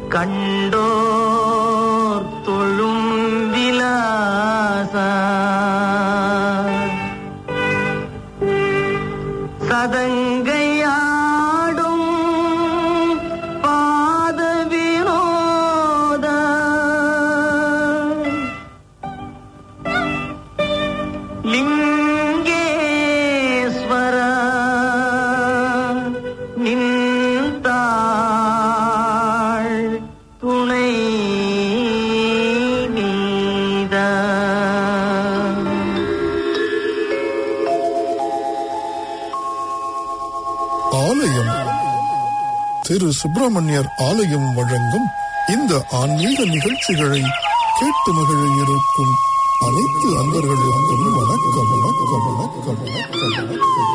கண்டோர் தொழும் விலாசா சதங்கையாடும் பாத வினோத லிங்கேஸ்வர நின்றாள் துணை நீதா ஆலயம் திரு சுப்பிரமணியர் ஆலயம் வழங்கும் இந்த ஆன்மீக நிகழ்ச்சிகளை கேட்டு மகிழ இருக்கும் அனைத்து அன்பர்களுக்கும் வணக்கம் வணக்கம் வணக்கம் வணக்கம் வணக்கம்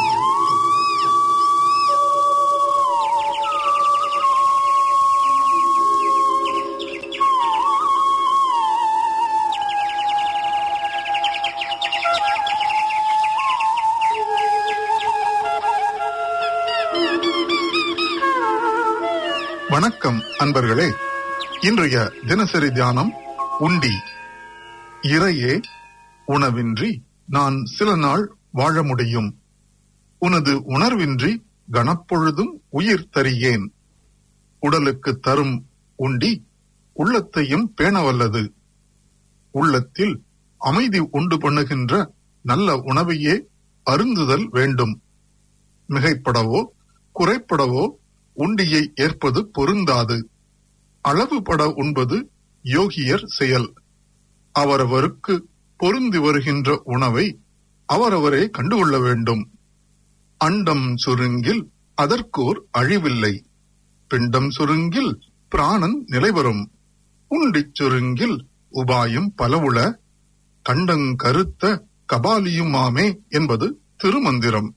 வணக்கம் அன்பர்களே இன்றைய தினசரி தியானம் உண்டி இறையே உணவின்றி நான் சில நாள் வாழ முடியும் உனது உணர்வின்றி கணப்பொழுதும் உயிர் தரியேன் உடலுக்கு தரும் உண்டி உள்ளத்தையும் பேணவல்லது உள்ளத்தில் அமைதி உண்டு பண்ணுகின்ற நல்ல உணவையே அருந்துதல் வேண்டும் மிகைப்படவோ குறைப்படவோ உண்டியை ஏற்பது பொருந்தாது அளவுபட உண்பது யோகியர் செயல் அவரவருக்கு பொருந்தி வருகின்ற உணவை அவரவரே கண்டுகொள்ள வேண்டும் அண்டம் சுருங்கில் அதற்கோர் அழிவில்லை பிண்டம் சுருங்கில் பிராணன் நிலைவரும் உண்டிச் சுருங்கில் உபாயம் பலவுள கண்டங்கருத்த கபாலியுமாமே என்பது திருமந்திரம்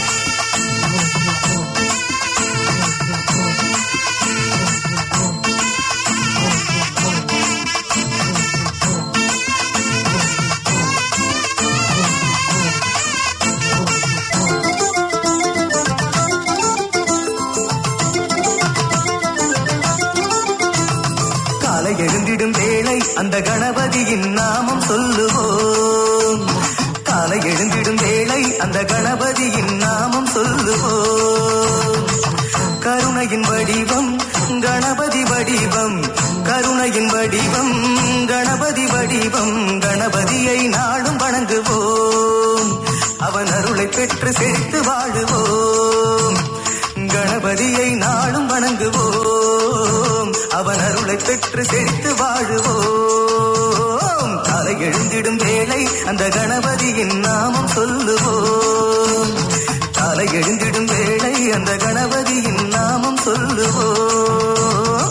காலை எழுந்திடும் வேளை அந்த கணபதியின் நாமம் சொல்லுவோம் காலை எழுந்திடும் வேளை அந்த கணபதியின் நாமம் சொல்லுவோம் கருணையின் வடிவம் கணபதி வடிவம் கருணையின் வடிவம் கணபதி வடிவம் கணபதியை நாளும் வணங்குவோம் அவன் அருளை பெற்று செழித்து வாழுவோம் கணபதியை நாளும் வணங்குவோம் அவன் அருளை பெற்று செழித்து வாழுவோம் காலை எழுந்திடும் வேளை அந்த கணபதியின் நாமம் சொல்லுவோம் காலை எழுந்திடும் வேளை அந்த கணபதியின் நாமம் சொல்லுவோம்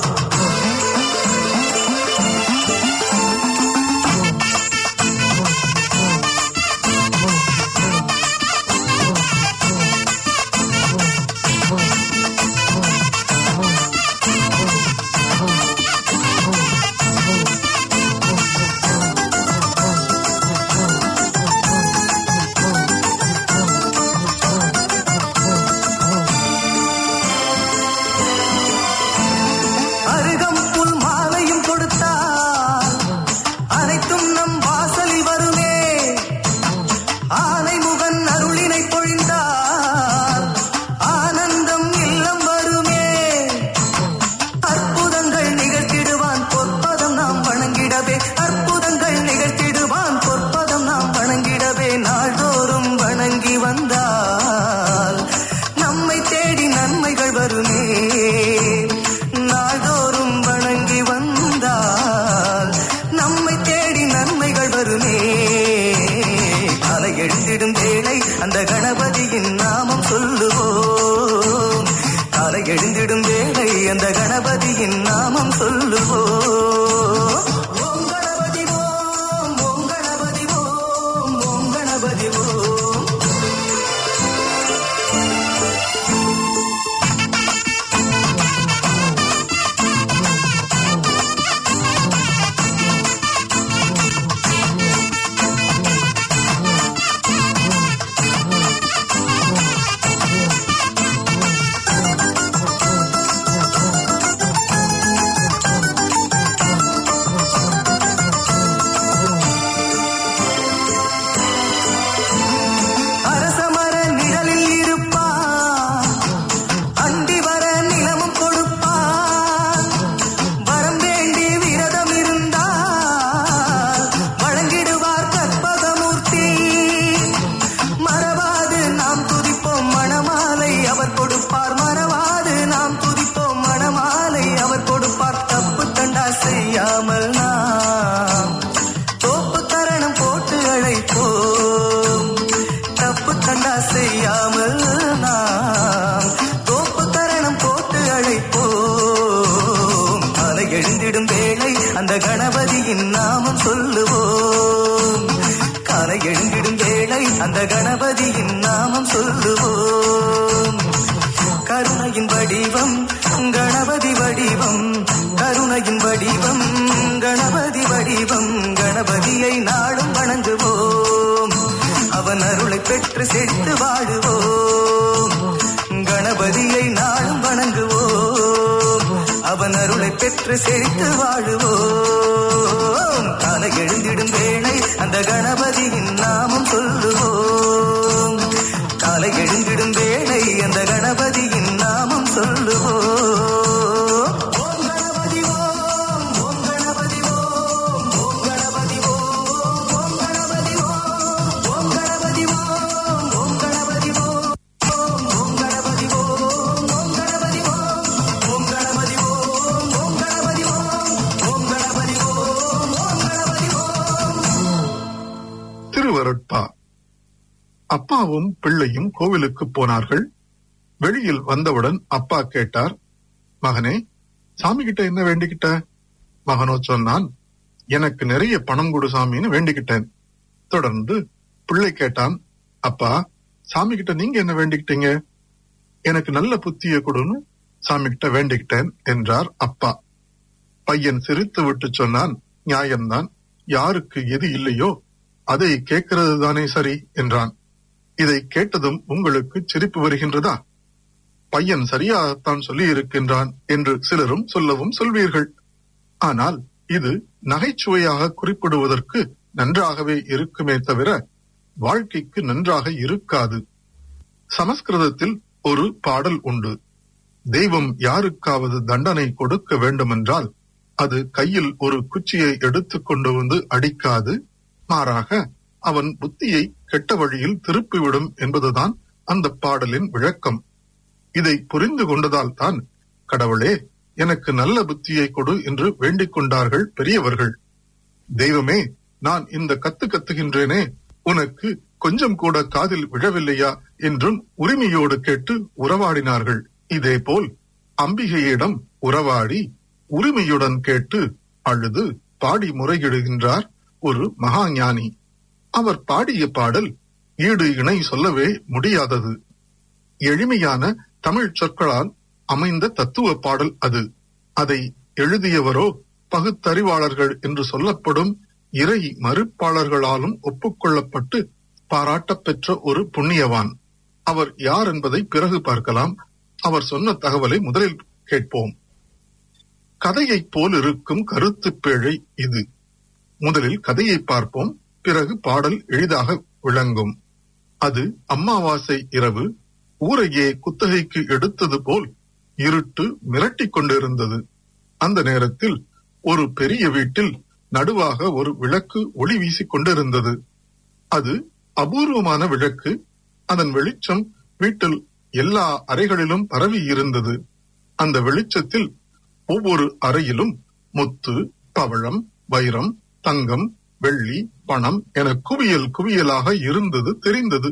அருகம் புல் மாலையும் கொடுத்தால் அனைத்தும் நம் வாசலில் வருமே ஆனை முகன் அருளினை பொழிந்தால் ஆனந்தம் இல்லம் வருமே அற்புதங்கள் நிகழ்த்திடுவான் பொற்பதம் நாம் வணங்கிடவே அற்புதங்கள் நிகழ்த்திடுவான் பொற்பதம் நாம் வணங்கிடவே நாள்தோறும் வணங்கி வந்தால் நம்மை தேடி நன்மைகள் வருமே நாள்தோறும் வணங்கி வந்தால் நம்மை தேடி நன்மைகள் வருமே காலை எழுந்திடும் வேளை அந்த கணபதியின் நாமம் சொல்லுவோம் காலை எழுந்திடும் வேளை அந்த கணபதியின் நாமம் சொல்லுவோம் ஓம் கணபதி ஓம் ஓம் கணபதி ஓம் ஓம் கணபதி ஓம் அந்த கணபதியின் நாமம் சொல்லுவோம் காலை எழுந்திடும் வேளை அந்த கணபதியின் நாமம் சொல்லுவோம் கருணையின் வடிவம் கணபதி வடிவம் கருணையின் வடிவம் கணபதி வடிவம் கணபதியை நாளும் வணங்குவோம் அவன் அருளை பெற்று சென்று வாழுவோம் கணபதியை நாளும் வணங்குவோம் அவன் அருளை பெற்று செழித்து வாழுவோம் காலை எழுந்திடும் வேளை அந்த கணபதியின் நாமம் சொல்லுவோம் காலை எழுந்திடும் வேளை அந்த கணபதியின் நாமம் சொல்லுவோம் ஓம் கணபதி ஓம் ஓம் கணபதி ஓம் ஓம் கணபதி ஓம் ஓம் கணபதி ஓம் ஓம் கணபதி ஓம் ஓம் கணபதி ஓம் ஓம் ஓம் கணபதி ஓம் ஓம் கணபதி ஓம் ஓம் கணபதி ஓம் ஓம் கணபதி ஓம் ஓம் கணபதி ஓம் ஓம் கணபதி ஓம் திருவருட்பா அப்பாவும் பிள்ளையும் கோவிலுக்கு போனார்கள் வெளியில் வந்தவுடன் அப்பா கேட்டார் மகனே சாமி கிட்ட என்ன வேண்டிக்கிட்ட மகனோ சொன்னான் எனக்கு நிறைய பணம் கொடு சாமின்னு வேண்டிக்கிட்டேன் தொடர்ந்து பிள்ளை கேட்டான் அப்பா சாமி கிட்ட நீங்க என்ன வேண்டிக்கிட்டீங்க எனக்கு நல்ல புத்திய கொடுன்னு சாமி கிட்ட வேண்டிக்கிட்டேன் என்றார் அப்பா பையன் சிரித்து விட்டு சொன்னான் நியாயம்தான் யாருக்கு எது இல்லையோ அதை கேட்கிறது தானே சரி என்றான் இதை கேட்டதும் உங்களுக்கு சிரிப்பு வருகின்றதா பையன் சரியாகத்தான் சொல்லி இருக்கின்றான் என்று சிலரும் சொல்லவும் சொல்வீர்கள் ஆனால் இது நகைச்சுவையாக குறிப்பிடுவதற்கு நன்றாகவே இருக்குமே தவிர வாழ்க்கைக்கு நன்றாக இருக்காது சமஸ்கிருதத்தில் ஒரு பாடல் உண்டு தெய்வம் யாருக்காவது தண்டனை கொடுக்க வேண்டுமென்றால் அது கையில் ஒரு குச்சியை எடுத்துக் கொண்டு வந்து அடிக்காது மாறாக அவன் புத்தியை கெட்ட வழியில் திருப்பிவிடும் என்பதுதான் அந்த பாடலின் விளக்கம் இதை புரிந்து கொண்டதால் தான் கடவுளே எனக்கு நல்ல புத்தியை கொடு என்று வேண்டிக் கொண்டார்கள் பெரியவர்கள் தெய்வமே நான் இந்த கத்து கத்துகின்றேனே உனக்கு கொஞ்சம் கூட காதில் விழவில்லையா என்றும் உரிமையோடு கேட்டு உறவாடினார்கள் இதேபோல் அம்பிகையிடம் உறவாடி உரிமையுடன் கேட்டு அழுது பாடி முறையிடுகின்றார் ஒரு மகாஞானி அவர் பாடிய பாடல் ஈடு இணை சொல்லவே முடியாதது எளிமையான தமிழ் சொற்களால் அமைந்த தத்துவ பாடல் அது அதை எழுதியவரோ பகுத்தறிவாளர்கள் என்று சொல்லப்படும் இறை மறுப்பாளர்களாலும் ஒப்புக்கொள்ளப்பட்டு பாராட்டப் பெற்ற ஒரு புண்ணியவான் அவர் யார் என்பதை பிறகு பார்க்கலாம் அவர் சொன்ன தகவலை முதலில் கேட்போம் கதையைப் போல் இருக்கும் கருத்துப் பேழை இது முதலில் கதையை பார்ப்போம் பிறகு பாடல் எளிதாக விளங்கும் அது அமாவாசை இரவு ஊரையே குத்தகைக்கு எடுத்தது போல் இருட்டு மிரட்டிக் கொண்டிருந்தது அந்த நேரத்தில் ஒரு பெரிய வீட்டில் நடுவாக ஒரு விளக்கு ஒளி வீசிக் கொண்டிருந்தது அது அபூர்வமான விளக்கு அதன் வெளிச்சம் வீட்டில் எல்லா அறைகளிலும் பரவி இருந்தது அந்த வெளிச்சத்தில் ஒவ்வொரு அறையிலும் முத்து பவழம் வைரம் தங்கம் வெள்ளி பணம் என குவியல் குவியலாக இருந்தது தெரிந்தது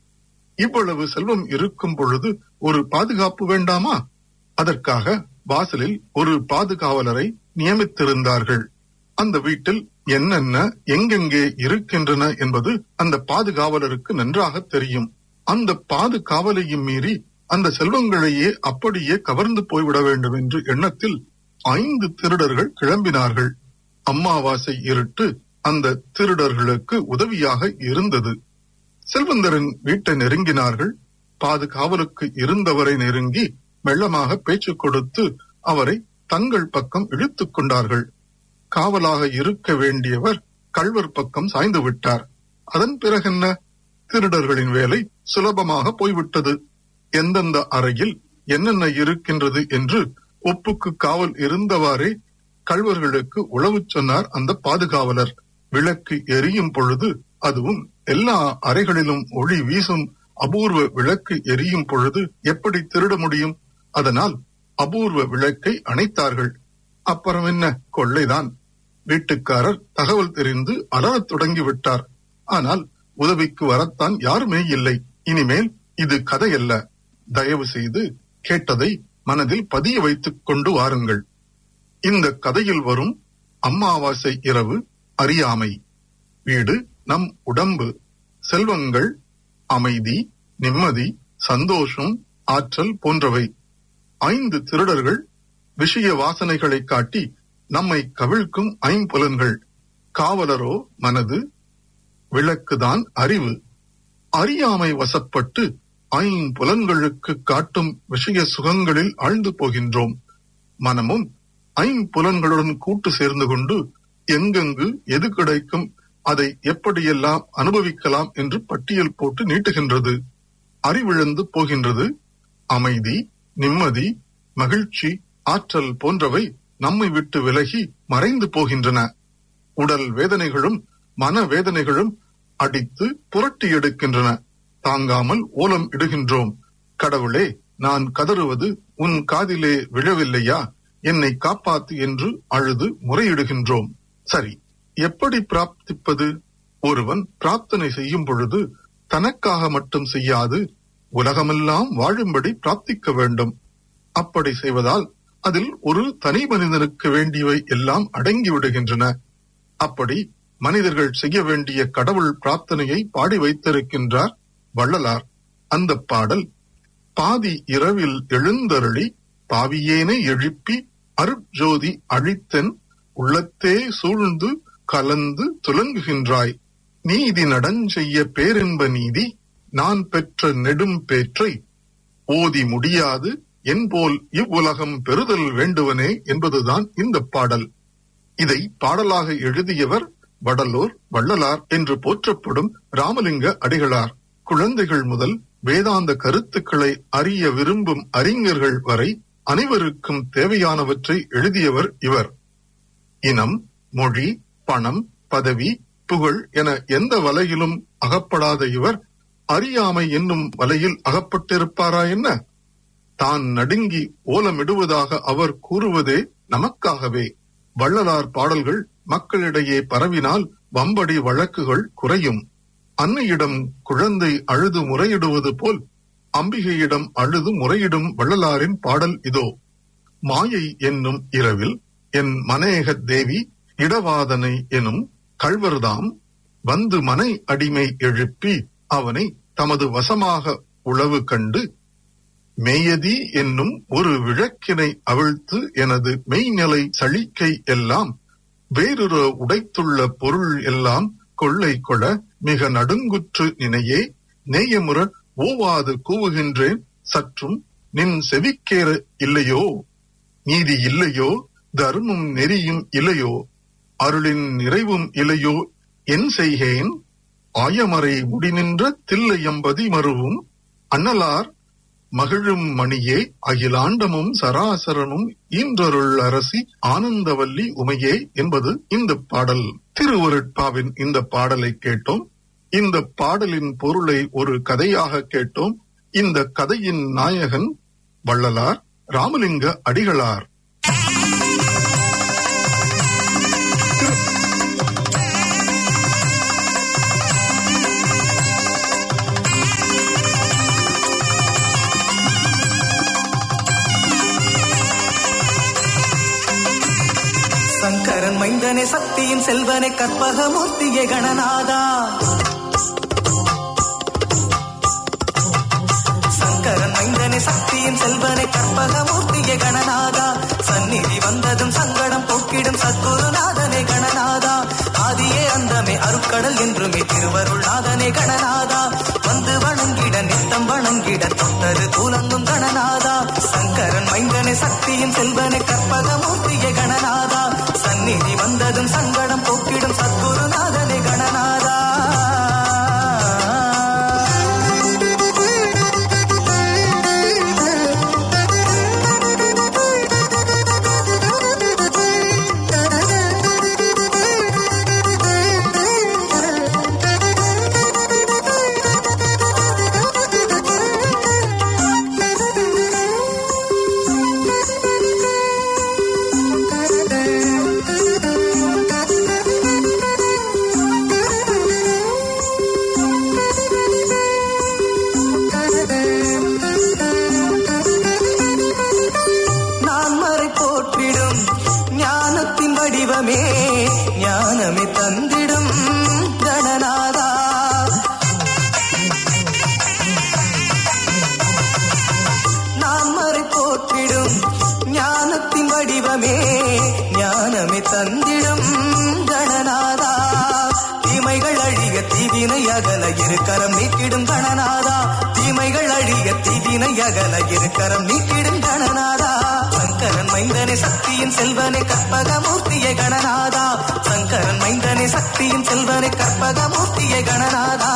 இவ்வளவு செல்வம் இருக்கும் பொழுது ஒரு பாதுகாப்பு வேண்டாமா அதற்காக வாசலில் ஒரு பாதுகாவலரை நியமித்திருந்தார்கள் அந்த வீட்டில் என்னென்ன எங்கெங்கே இருக்கின்றன என்பது அந்த பாதுகாவலருக்கு நன்றாக தெரியும் அந்த பாதுகாவலையும் மீறி அந்த செல்வங்களையே அப்படியே கவர்ந்து போய்விட வேண்டும் என்று எண்ணத்தில் ஐந்து திருடர்கள் கிளம்பினார்கள் அம்மாவாசை இருட்டு அந்த திருடர்களுக்கு உதவியாக இருந்தது செல்வந்தரின் வீட்டை நெருங்கினார்கள் பாதுகாவலுக்கு இருந்தவரை நெருங்கி மெல்லமாக பேச்சு கொடுத்து அவரை தங்கள் பக்கம் இழுத்துக் கொண்டார்கள் காவலாக இருக்க வேண்டியவர் கள்வர் பக்கம் சாய்ந்து விட்டார் அதன் பிறகென்ன திருடர்களின் வேலை சுலபமாக போய்விட்டது எந்தெந்த அறையில் என்னென்ன இருக்கின்றது என்று ஒப்புக்கு காவல் இருந்தவாறே கள்வர்களுக்கு உளவு சொன்னார் அந்த பாதுகாவலர் விளக்கு எரியும் பொழுது அதுவும் எல்லா அறைகளிலும் ஒளி வீசும் அபூர்வ விளக்கு எரியும் பொழுது எப்படி திருட முடியும் அதனால் அபூர்வ விளக்கை அணைத்தார்கள் அப்புறம் என்ன கொள்ளைதான் வீட்டுக்காரர் தகவல் தெரிந்து அலறத் தொடங்கி விட்டார் ஆனால் உதவிக்கு வரத்தான் யாருமே இல்லை இனிமேல் இது கதையல்ல தயவு செய்து கேட்டதை மனதில் பதிய வைத்துக் கொண்டு வாருங்கள் இந்த கதையில் வரும் அமாவாசை இரவு அறியாமை வீடு நம் உடம்பு செல்வங்கள் அமைதி நிம்மதி சந்தோஷம் ஆற்றல் போன்றவை ஐந்து திருடர்கள் விஷய வாசனைகளை காட்டி நம்மை கவிழ்க்கும் ஐம்புலன்கள் காவலரோ மனது விளக்குதான் அறிவு அறியாமை வசப்பட்டு ஐம்புலன்களுக்கு காட்டும் விஷய சுகங்களில் ஆழ்ந்து போகின்றோம் மனமும் ஐம்புலன்களுடன் கூட்டு சேர்ந்து கொண்டு எங்கெங்கு எது கிடைக்கும் அதை எப்படியெல்லாம் அனுபவிக்கலாம் என்று பட்டியல் போட்டு நீட்டுகின்றது அறிவிழந்து போகின்றது அமைதி நிம்மதி மகிழ்ச்சி ஆற்றல் போன்றவை நம்மை விட்டு விலகி மறைந்து போகின்றன உடல் வேதனைகளும் மன வேதனைகளும் அடித்து புரட்டி எடுக்கின்றன தாங்காமல் ஓலம் இடுகின்றோம் கடவுளே நான் கதறுவது உன் காதிலே விழவில்லையா என்னை காப்பாத்து என்று அழுது முறையிடுகின்றோம் சரி எப்படி பிரார்த்திப்பது ஒருவன் பிரார்த்தனை செய்யும் பொழுது தனக்காக மட்டும் செய்யாது உலகமெல்லாம் வாழும்படி பிரார்த்திக்க வேண்டும் அப்படி செய்வதால் அதில் ஒரு தனி மனிதனுக்கு வேண்டியவை எல்லாம் அடங்கி விடுகின்றன அப்படி மனிதர்கள் செய்ய வேண்டிய கடவுள் பிரார்த்தனையை பாடி வைத்திருக்கின்றார் வள்ளலார் அந்த பாடல் பாதி இரவில் எழுந்தருளி பாவியேனை எழுப்பி அருட்ஜோதி அழித்தன் உள்ளத்தே சூழ்ந்து கலந்து துலங்குகின்றாய் நீதி நடஞ்செய்ய பேரின்ப நீதி நான் பெற்ற நெடும் பேற்றை ஓதி முடியாது என்போல் இவ்வுலகம் பெறுதல் வேண்டுவனே என்பதுதான் இந்த பாடல் இதை பாடலாக எழுதியவர் வடலூர் வள்ளலார் என்று போற்றப்படும் ராமலிங்க அடிகளார் குழந்தைகள் முதல் வேதாந்த கருத்துக்களை அறிய விரும்பும் அறிஞர்கள் வரை அனைவருக்கும் தேவையானவற்றை எழுதியவர் இவர் இனம் மொழி பணம் பதவி புகழ் என எந்த வலையிலும் அகப்படாத இவர் அறியாமை என்னும் வலையில் அகப்பட்டிருப்பாரா என்ன தான் நடுங்கி ஓலமிடுவதாக அவர் கூறுவதே நமக்காகவே வள்ளலார் பாடல்கள் மக்களிடையே பரவினால் வம்படி வழக்குகள் குறையும் அன்னையிடம் குழந்தை அழுது முறையிடுவது போல் அம்பிகையிடம் அழுது முறையிடும் வள்ளலாரின் பாடல் இதோ மாயை என்னும் இரவில் என் மனேகத் தேவி இடவாதனை எனும் கள்வர்தாம் வந்து மனை அடிமை எழுப்பி அவனை தமது வசமாக உளவு கண்டு மேயதி என்னும் ஒரு விளக்கினை அவிழ்த்து எனது மெய்நிலை சளிக்கை எல்லாம் வேறொரு உடைத்துள்ள பொருள் எல்லாம் கொள்ளை கொள மிக நடுங்குற்று நினையே நேயமுற ஓவாது கூவுகின்றேன் சற்றும் நின் செவிக்கேற இல்லையோ நீதி இல்லையோ தர்மம் நெறியும் இல்லையோ அருளின் நிறைவும் இல்லையோ என் செய்கேன் ஆயமறை முடிநின்ற தில்லையம்பதி மருவும் அன்னலார் மகிழும் மணியே அகிலாண்டமும் சராசரனும் ஈன்றருள் அரசி ஆனந்தவல்லி உமையே என்பது இந்த பாடல் திருவருட்பாவின் இந்த பாடலை கேட்டோம் இந்த பாடலின் பொருளை ஒரு கதையாக கேட்டோம் இந்த கதையின் நாயகன் வள்ளலார் ராமலிங்க அடிகளார் சங்கரன் மைந்தனே சக்தியின் செல்வனை கற்பகமூர்த்தியே கணநாதா சங்கரன் மைந்தனே சக்தியின் செல்வனை கற்பகமூர்த்தியே கணநாதா சந்நிதி வந்ததும் சங்கடம் போக்கிடும் சத்குருநாதனே கணநாதா ஆதியே அந்தமே அருட்கடல் என்றுமே திருவருள் நாதனே கணநாதா வந்து வணங்கிட நித்தம் வணங்கிட தொட்டது தூலங்கும் கணநாதா சங்கரன் மைந்தனே சக்தியின் செல்வனை கற்பகமூர்த்தியே கணநாதா சந்நிதி வந்ததும் சங்கடம் போக்கிடும் சத்குருநாதனே கணநாதா வடிவமே ஞானமே தந்திடும் கணநாதா நாமரை போற்றிடும் ஞானத்தின் வடிவமே ஞானமே தந்திடும் கணநாதா தீமைகள் அழிய தீவினை அகல இருக்கரம் நீக்கிடும் கணநாதா தீமைகள் அழிய தீவினை அகல இருக்கரம் நீக்கிடும் கணநாதா சங்கரன் மைந்தனே சக்தியின் செல்வனே கற்பகமூர்த்தியை கணநாதா சங்கரன் மைந்தனே சக்தியின் செல்வனே கற்பகமூர்த்தியை கணநாதா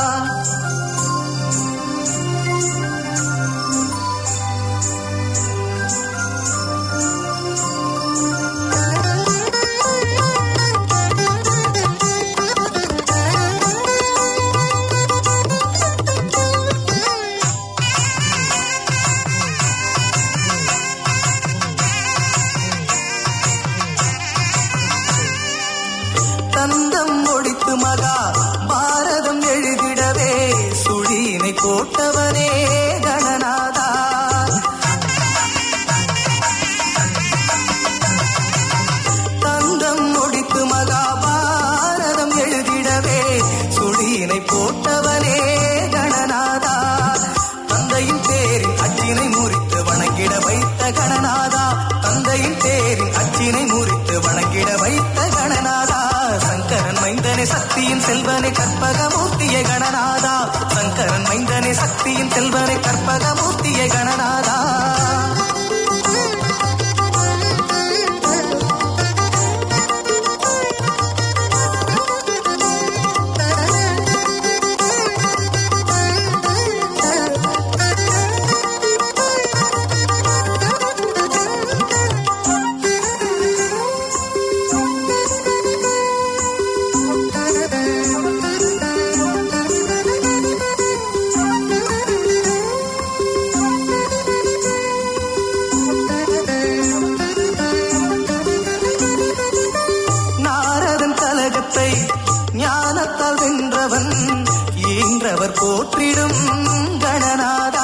தந்தம் ஒழித்து மகா பாரதம் எழுதிடவே சுழியினை போட்டவனே கணநாதா தந்தம் ஒழித்து மகா பாரதம் எழுதிடவே சுழியினை போட்டவனே கணநாதா தந்தையின் பேரின் அச்சினை முறித்து வணங்கிட வைத்த கணநாதா தந்தையின் பேரின் அச்சினை முறித்து வணங்கிட வைத்த கணநாதா சங்கரன் மைந்தனே சக்தியின் செல்வனை கற்பகமூர்த்தியை கணநாதா சங்கரன் மைந்தனே சக்தியின் செல்வனை கற்பகமூர்த்தியை கணநாதா நாரதன் கலகத்தை ஞானத்தால் வென்றவன் ஈன்றவர் போற்றிடும் கணநாதா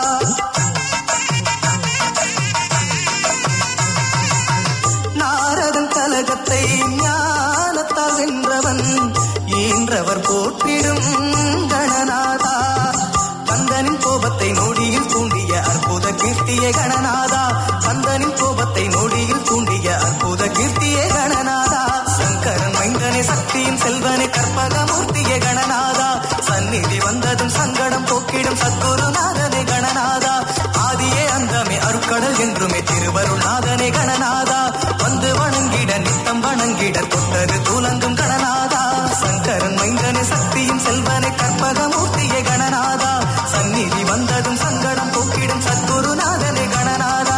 நாரதன் கலகத்தை ஞானத்தால் வென்றவன் ஈன்றவர் போற்றிடும் கணநாதா கந்தனின் கோபத்தை நொடியில் தூண்டிய அற்புத கீர்த்தியே கணநாதா கந்தனின் கோபத்தை நொடியில் தூண்டிய அற்புத கீர்த்தியே கணநாதா சங்கரன் மைந்தனே சக்தியின் செல்வனே கற்பகமூர்த்தியே கணநாதா சந்நிதி வந்ததும் சங்கடம் போக்கிடும் சத்குருநாதனே கணநாதா ஆதியே அந்தமே அருட்கடல் என்றுமே திருவருள்நாதனே கணநாதா வந்து வணங்கிட நித்தம் வணங்கிட தொட்டது துலங்கும் கணநாதா சங்கரன் மைந்தனே சக்தியின் செல்வனே கற்பகமூர்த்தியே கணநாதா சந்நிதி வந்ததும் சங்கடம் போக்கிடும் சத்குருநாதனே கணநாதா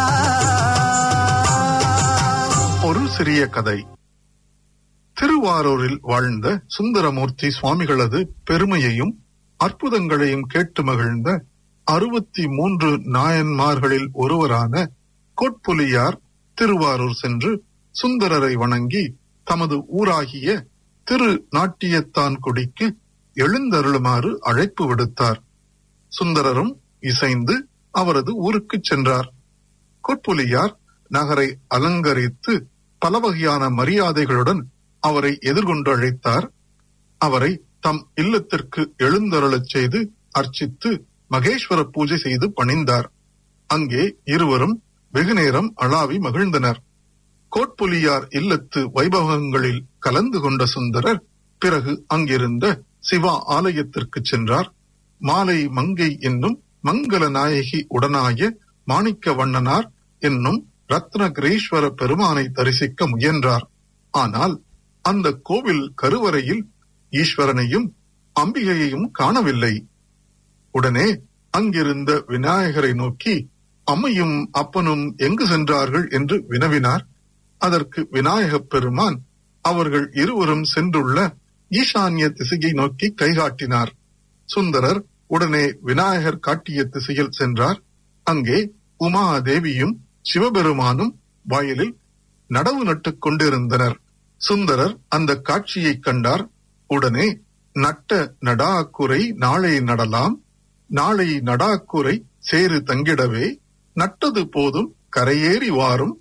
ஒரு சிறிய கதை திருவாரூரில் வாழ்ந்த சுந்தரமூர்த்தி சுவாமிகளது பெருமையையும் அற்புதங்களையும் கேட்டு மகிழ்ந்த அறுபத்தி மூன்று நாயன்மார்களில் ஒருவரான கோட்புலியார் திருவாரூர் சென்று சுந்தரரை வணங்கி தமது ஊராகிய திரு நாட்டியத்தான் குடிக்கு எழுந்தருளுமாறு அழைப்பு விடுத்தார் சுந்தரரும் இசைந்து அவரது ஊருக்குச் சென்றார் கோட்புலியார் நகரை அலங்கரித்து பல வகையான மரியாதைகளுடன் அவரை எதிர்கொண்டு அழைத்தார் அவரை தம் இல்லத்திற்கு எழுந்தருளச் செய்து அர்ச்சித்து மகேஸ்வர பூஜை செய்து பணிந்தார் அங்கே இருவரும் வெகுநேரம் அளாவி மகிழ்ந்தனர் கோட்புலியார் இல்லத்து வைபவங்களில் கலந்து கொண்ட சுந்தரர் பிறகு அங்கிருந்த சிவா ஆலயத்திற்கு சென்றார் மாலை மங்கை என்னும் மங்கள நாயகி உடனாய மாணிக்க வண்ணனார் என்னும் ரத்னகிரீஸ்வர பெருமானை தரிசிக்க முயன்றார் ஆனால் அந்த கோவில் கருவறையில் ஈஸ்வரனையும் அம்பிகையையும் காணவில்லை உடனே அங்கிருந்த விநாயகரை நோக்கி அம்மையும் அப்பனும் எங்கு சென்றார்கள் என்று வினவினார் அதற்கு விநாயகப் பெருமான் அவர்கள் இருவரும் சென்றுள்ள ஈசான்ய திசையை நோக்கி கைகாட்டினார் சுந்தரர் உடனே விநாயகர் காட்டிய திசையில் சென்றார் அங்கே உமா தேவியும் சிவபெருமானும் வயலில் நடவு நட்டுக் கொண்டிருந்தனர் சுந்தரர் அந்த காட்சியைக் கண்டார் உடனே நட்ட நடாக்குறை நாளை நடலாம் நாளை நடாக்குறை சேறு தங்கிடவே நட்டது போதும் கரையேறி வாரும்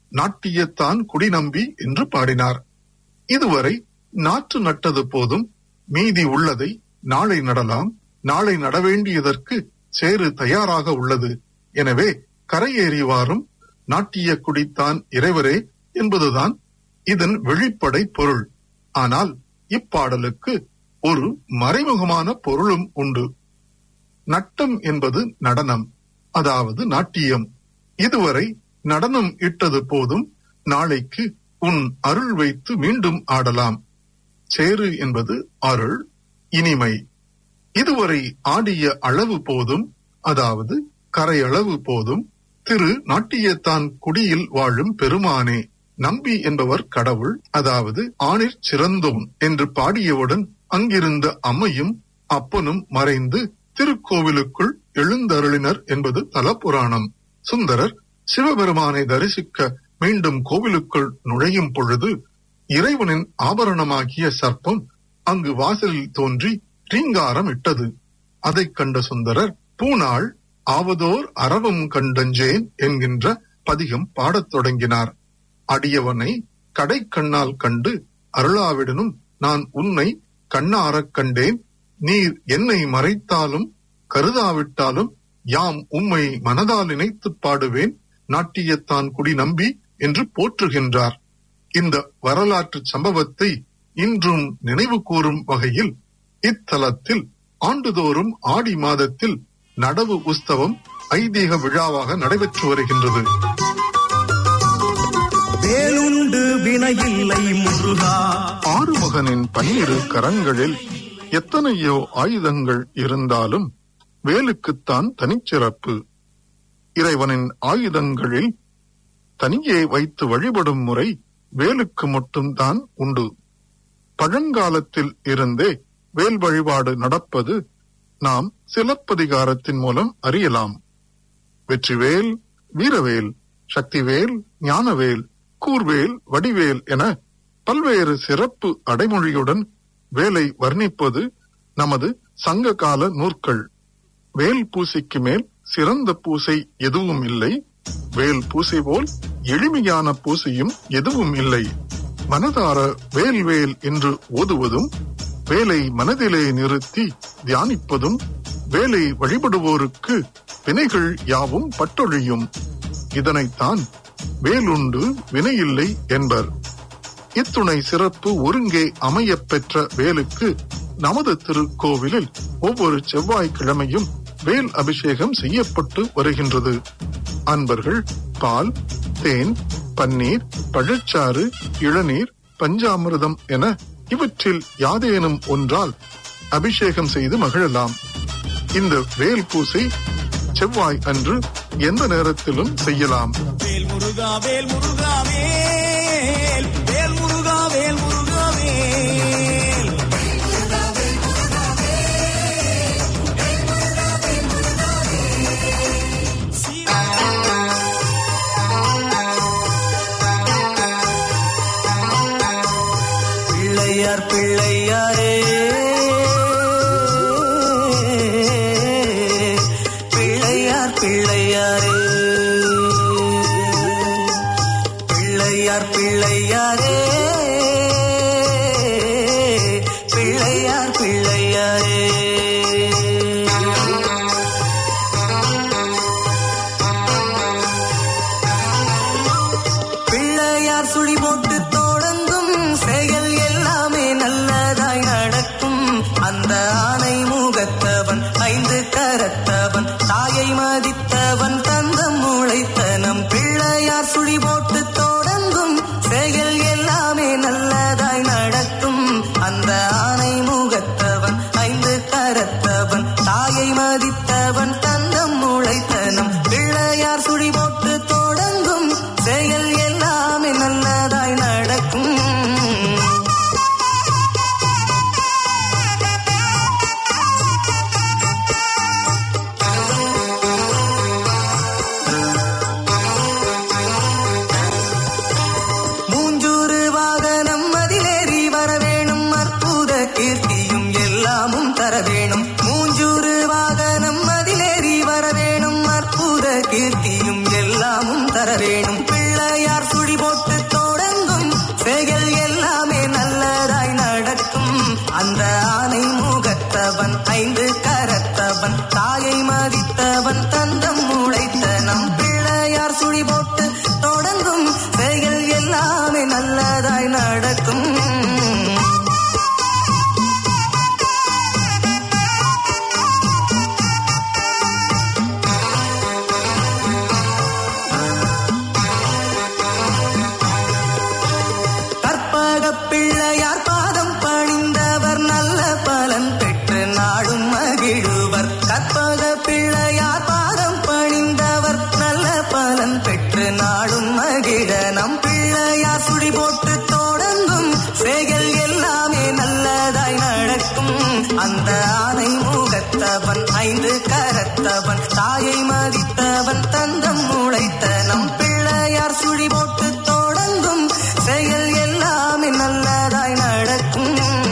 நாட்டியத்தான் குடி நம்பி என்று பாடினார் இதுவரை நாற்று நட்டது போதும் மீதி உள்ளதை நாளை நடலாம் நாளை நட வேண்டியதற்கு சேறு தயாராக உள்ளது எனவே கரையேறி வாரும் நாட்டிய குடித்தான் இறைவரே என்பதுதான் இதன் வெளிப்படை பொருள் ஆனால் இப்பாடலுக்கு ஒரு மறைமுகமான பொருளும் உண்டு நட்டம் என்பது நடனம் அதாவது நாட்டியம் இதுவரை நடனம் இட்டது போதும் நாளைக்கு உன் அருள் வைத்து மீண்டும் ஆடலாம் சேரு என்பது அருள் இனிமை இதுவரை ஆடிய அளவு போதும் அதாவது கரையளவு போதும் திரு நாட்டியத்தான் குடியில் வாழும் பெருமானே நம்பி என்பவர் கடவுள் அதாவது ஆணிற் சிறந்தோன் என்று பாடியவுடன் அங்கிருந்த அம்மையும் அப்பனும் மறைந்து திருக்கோவிலுக்குள் எழுந்தருளினர் என்பது தலபுராணம் சுந்தரர் சிவபெருமானை தரிசிக்க மீண்டும் கோவிலுக்குள் நுழையும் பொழுது இறைவனின் ஆபரணமாகிய சர்ப்பம் அங்கு வாசலில் தோன்றி ரீங்காரம் இட்டது அதைக் கண்ட சுந்தரர் பூனாள் ஆவதோர் அறவும் கண்டஞ்சேன் என்கின்ற பதிகம் பாடத் தொடங்கினார் அடியவனை கடைக்கண்ணால் கண்டு அருளாவிடனும் நான் உன்னை கண்ணாரக் கண்டேன் நீர் என்னை மறைத்தாலும் கருதாவிட்டாலும் யாம் உம்மை மனதால் நினைத்துப் பாடுவேன் நாட்டியத்தான் குடி நம்பி என்று போற்றுகின்றார் இந்த வரலாற்று சம்பவத்தை இன்றும் நினைவு கூறும் வகையில் இத்தலத்தில் ஆண்டுதோறும் ஆடி மாதத்தில் நடவு உஸ்தவம் ஐதீக விழாவாக நடைபெற்று வருகின்றது வேலுண்டு வினையில்லை முருகா ஆறுமுகனின் பன்னிரு கரங்களில் எத்தனையோ ஆயுதங்கள் இருந்தாலும் வேலுக்குத்தான் தனிச்சிறப்பு இறைவனின் ஆயுதங்களில் தனியே வைத்து வழிபடும் முறை வேலுக்கு மட்டும்தான் உண்டு பழங்காலத்தில் இருந்தே வேல் வழிபாடு நடப்பது நாம் சிலப்பதிகாரத்தின் மூலம் அறியலாம் வெற்றிவேல் வீரவேல் சக்திவேல் ஞானவேல் கூர்வேல் வடிவேல் என பல்வேறு சிறப்பு அடைமொழியுடன் வேலை வர்ணிப்பது நமது சங்க கால நூற்கள் வேல் பூசைக்கு மேல் சிறந்த பூசை எதுவும் இல்லை வேல் பூசை போல் எளிமையான பூசையும் எதுவும் இல்லை மனதார வேல் வேல் என்று ஓதுவதும் வேலை மனதிலே நிறுத்தி தியானிப்பதும் வேலை வழிபடுவோருக்கு வினைகள் யாவும் பட்டொழியும் இதனைத்தான் வேலுண்டு வினையில்லை என்பர் இத்துணை சிறப்பு ஒருங்கே அமையப் பெற்ற வேலுக்கு நமது திருக்கோவிலில் ஒவ்வொரு செவ்வாய்க்கிழமையும் வேல் அபிஷேகம் செய்யப்பட்டு வருகின்றது அன்பர்கள் பால் தேன் பன்னீர் பழச்சாறு இளநீர் பஞ்சாமிர்தம் என இவற்றில் யாதேனும் ஒன்றால் அபிஷேகம் செய்து மகிழலாம் இந்த வேல் பூசை செவ்வாய் அன்று எந்த நேரத்திலும் செய்யலாம் வேல் முருகா வேல் முருகா வேல் வேல் முருகா வேல் முருகா வேல் பிள்ளையார் பிள்ளையாரே பிள்ளையார் பிள்ளையாரே பிள்ளையார் பிள்ளையாரே பிள்ளையார் பிள்ளையாரே பிள்ளையார் சுழி போட்டு தொடங்கும் செயல் எல்லாமே நல்லதாய் நடக்கும் அந்த ஆனை முகத்தவன் ஐந்து கரத்தவன் தாயை மதித்தவன் தந்தம் முளைத்தனம் பிள்ளையார் சுழி போட்டு தொடங்கும் செயல் எல்லாமே நல்லதாய் நடக்கும் அந்த ஆனை முகத்தவன் ஐந்து கரத்தவன் தாயை மதித்தவன் தந்தம் முளைத்தனம் பிள்ளையார் சுழி போட்டு தொடங்கும் செயல் எல்லாமே நல்லதாய் நடக்கும் மூஞ்சூறு வாகனம் அதிலேறி வர வேணும் அற்புத கீர்த்தியும் எல்லாமும் தர வேணும் மூஞ்சூறு வாகனம் அதிலேறி வர வேணும் அற்புத கீர்த்தியும் எல்லாமும் தர வேணும் பிள்ளையார் சுழி தாயை மதித்தவன் தந்தம் முளைத்த நம் பிள்ளையார் சுழி போட்டு தொடங்கும் செயல் எல்லாமே நல்லதாய் நடக்கும் கற்பக பிள்ளையார் பாதம் பணிந்தவர் நல்ல பலன் பெற்று நாடும் மகிழுவர் கற்பக பிள்ளையார் பாதம் பணிந்தவர் நல்ல பலன் பெற்று நாடும் மகிழ நம் பிள்ளையார் சுடி போட்டு தொடங்கும் செயல் எல்லாமே நல்லதாய் நடக்கும் அந்த ஆனை முகத்தவன் ஐந்து கரத்தவன் தாயை மதித்தவன் தந்தம் முளைத்த நம் பிள்ளையார் சுழி போட்டு தொடங்கும் செயல் எல்லாமே நல்லதாய் நடக்கும்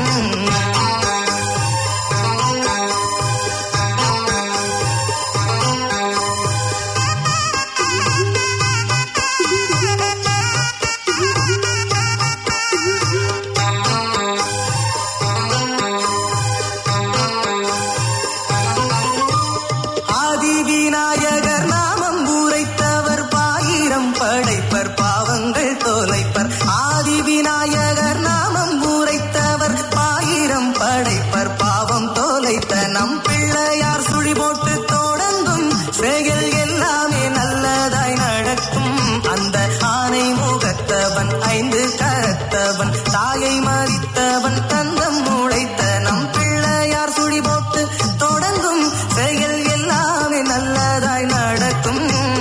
ஆதி விநாயகர் நாமம் உரைத்தவர் பாயிரம் படைப்பர் பாவங்கள் தொலைப்பர் ஆதி விநாயகர் நாமம் உரைத்தவர் பாயிரம் படைப்பர் பாவம் தொலைத்த நம் பிள்ளையார் சுழி போட்டு தொடங்கும் செயல் எல்லாமே நல்லதாய் நடக்கும் அந்த ஆனை முகத்தவன் ஐந்து கரத்தவன் தாயை மதித்தவன் தந்தம் முளைத்த நம் பிள்ளையார் சுழி போட்டு தொடங்கும் செயல் எல்லாமே நல்லதாய் நடக்கும்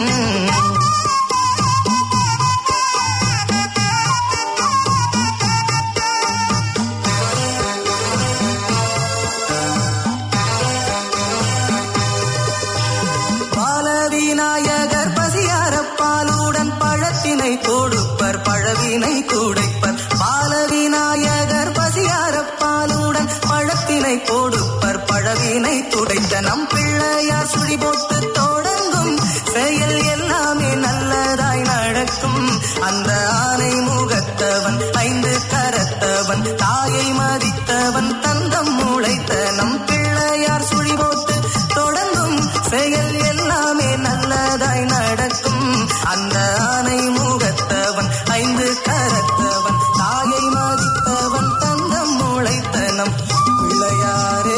பாலவிநாயகர் பசியார பாலுடன் பழத்தினை கொடுப்பர் பழவினை துடைப்பர் பாலவிநாயகர் பசியார பாலுடன் பழத்தினை கொடுப்பர் பழவினை துடைத்த நம் பிள்ளையார் சுழி போட்டு தொடங்கும் செயல் எல்லாமே நல்லதாய் நடக்கும் அந்த ஆனை முகத்தவன் ஐந்து கரத்தவன் தாயை மதித்தவன் தந்தம் முளைத்த நம் பிள்ளையார் சுழி போட்டு தொடங்கும் செயல் எல்லாமே நல்லதாய் நடக்கும் அந்த ஆனை முகத்தவன் ஐந்து கரத்தவன் தாயை மதித்தவன் தந்தம் முளைத்த நம் பிள்ளையாரே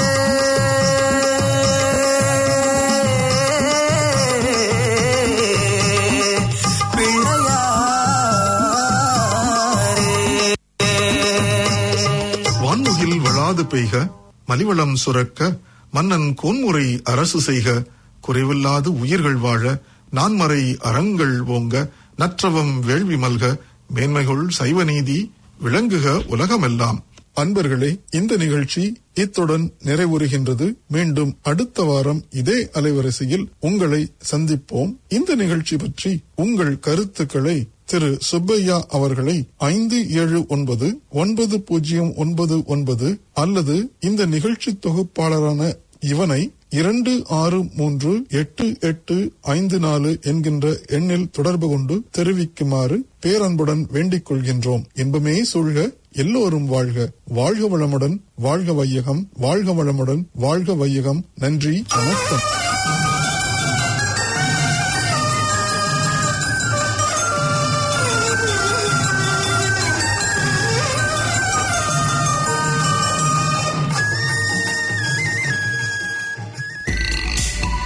பிள்ளையாரே வான்முகில் வளாது பெய்க மலிவளம் சுரக்க மன்னன் கோன்முறை அரசு செய்க குறைவில்லாது உயிர்கள் வாழ நான்மறை அறங்கள் ஓங்க நற்றவம் வேள்வி மல்க மேன்மைகள் சைவநீதி விளங்குக உலகமெல்லாம் அன்பர்களே இந்த நிகழ்ச்சி இத்துடன் நிறைவுறுகின்றது மீண்டும் அடுத்த வாரம் இதே அலைவரிசையில் உங்களை சந்திப்போம் இந்த நிகழ்ச்சி பற்றி உங்கள் கருத்துக்களை திரு சுப்பையா அவர்களை ஐந்து ஏழு ஒன்பது ஒன்பது பூஜ்ஜியம் ஒன்பது ஒன்பது அல்லது இந்த நிகழ்ச்சி தொகுப்பாளரான இவனை இரண்டு ஆறு மூன்று எட்டு எட்டு ஐந்து நாலு என்கின்ற எண்ணில் தொடர்பு கொண்டு தெரிவிக்குமாறு பேரன்புடன் வேண்டிக் கொள்கின்றோம் இன்பமே சூழ்க எல்லோரும் வாழ்க வாழ்க வளமுடன் வாழ்க வையகம் வாழ்க வளமுடன் வாழ்க வையகம் நன்றி வணக்கம்